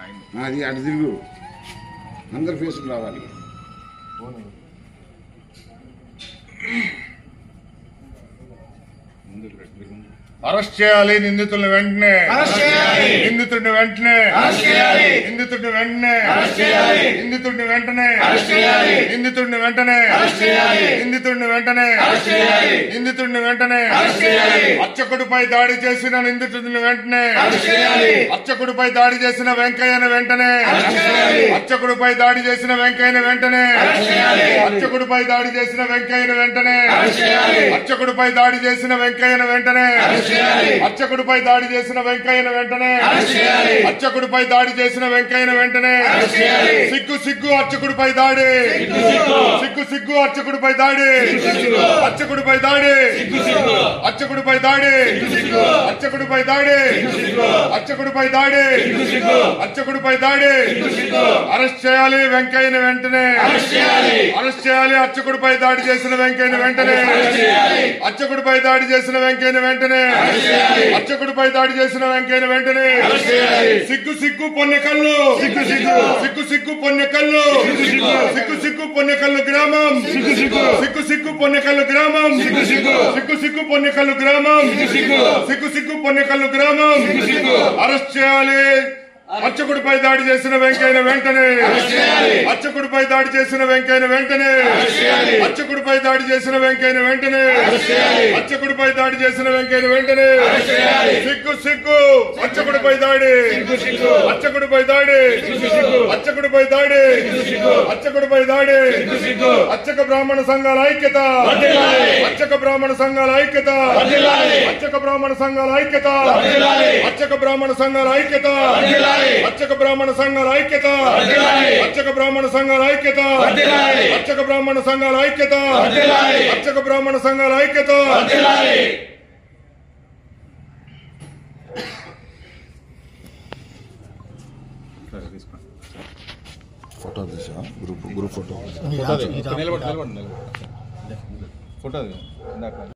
అది అటు తిరుగు అందరు ఫేసులు రావాలి అరెస్ట్ చేయాలి నిందితులను వెంటనే అరెస్ట్ చేయాలి. నిందితుడిని వెంటనే అరెస్ట్ చేయాలి. నిందితుడిని వెంటనే అరెస్ట్ చేయాలి. నిందితుడిని వెంటనే అరెస్ట్ చేయాలి. నిందితుడిని వెంటనే అరెస్ట్ చేయాలి. నిందితుడిని వెంటనే అరెస్ట్ చేయాలి. నిందితుడిని వెంటనే అరెస్ట్ చేయాలి. అర్చకుడిపై దాడి చేసిన నిందితుడిని వెంటనే అరెస్ట్ చేయాలి. అర్చకుడిపై దాడి చేసిన వెంకయ్యను వెంటనే అరెస్ట్ చేయాలి. అర్చకుడిపై దాడి చేసిన వెంకయ్యను వెంటనే అరెస్ట్ చేయాలి. అర్చకుడిపై దాడి చేసిన వెంకయ్యను వెంటనే అరెస్ట్ చేయాలి. అర్చకుడిపై దాడి చేసిన వెంకయ్యను వెంటనే అరెస్ట్ చేయాలి. అర్చకుడిపై దాడి చేసిన వెంకయ్యను వెంటనే అరెస్ట్ చేయాలి. అర్చకుడిపై దాడి చేసిన వెంకయ్యను వెంటనే అరెస్ట్ చేయాలి. సిగ్గు సిగ్గు అర్చకుడిపై దాడి సిగ్గు సిగ్గు. సిగ్గు సిగ్గు అర్చకుడిపై దాడి సిగ్గు సిగ్గు. అర్చకుడిపై దాడి సిగ్గు సిగ్గు. అర్చకుడిపై దాడి సిగ్గు. అర్చకుడిపై దాడి సిగ్గు. అర్చకుడిపై దాడి సిగ్గు. అర్చకుడిపై దాడి సిగ్గు. అరెస్ట్ చేయాలి వెంకయ్యను వెంటనే అరెస్ట్ చేయాలి. అరెస్ట్ చేయాలి అర్చకుడిపై దాడి చేసిన వెంకయ్యను వెంటనే అరెస్ట్ చేయాలి. అర్చకుడిపై దాడి చేసిన వెంకయ్యను వెంటనే అరెస్ట్ చేయాలి. అర్చకుడిపై దాడి చేసిన వెంకయ్యను వెంటనే అరెస్ట్ చేయాలి. సిగ్గు సిగ్గు పొన్నెకల్లు సిగ్గు సిగ్గు. సిగ్గు సిగ్గు పొన్నెకల్లు సిగ్గు సిగ్గు. సిగ్గు సిగ్గు పొన్నెకల్లు గ్రామం సిగ్గు సిగ్గు. సిగ్గు సిగ్గు పొన్నెకల్లు గ్రామం సిగ్గు సిగ్గు. సిగ్గు సిగ్గు పొన్నెకల్లు గ్రామం సిగ్గు సిగ్గు. సిగ్గు సిగ్గు పొన్నెకల్లు గ్రామం సిగ్గు సిగ్గు. అరెస్ట్ చేయాలి అర్చకుడిపై దాడి చేసిన వెంకయ్యను వెంటనే అరెస్ట్ చేయాలి. అర్చకుడిపై దాడి చేసిన వెంకయ్యను వెంటనే అరెస్ట్ చేయాలి. అర్చకుడిపై దాడి చేసిన వెంకయ్యను వెంటనే అరెస్ట్ చేయాలి. అర్చకుడిపై దాడి చేసిన వెంకయ్యను వెంటనే అరెస్ట్ చేయాలి. సిగ్గు సిగ్గు అర్చకుడిపై దాడి సిగ్గు సిగ్గు. అర్చకుడిపై దాడి సిగ్గు సిగ్గు. అర్చకుడిపై దాడి సిగ్గు సిగ్గు. అర్చకుడిపై దాడి సిగ్గు సిగ్గు. అర్చక బ్రాహ్మణ సంఘాల ఐక్యత వర్ధిల్లాలి. అర్చక బ్రాహ్మణ సంఘాల ఐక్యత వర్ధిల్లాలి. అర్చక బ్రాహ్మణ సంఘాల ఐక్యత వర్ధిల్లాలి. అర్చక బ్రాహ్మణ సంఘాల ఐక్యత వర్ధిల్లాలి. అర్చక బ్రాహ్మణ సంఘాల ఐక్యత వర్ధిల్లాలి. అర్చక బ్రాహ్మణ సంఘాల ఐక్యత వర్ధిల్లాలి. అర్చక బ్రాహ్మణ సంఘాల ఐక్యత వర్ధిల్లాలి. అర్చక బ్రాహ్మణ సంఘాల ఐక్యత వర్ధిల్లాలి. ఫోటో తీసా గ్రూప్ గ్రూప్ ఫోటో నిలబడి నిలబడి నిలబడి ఫోటో ఇందాక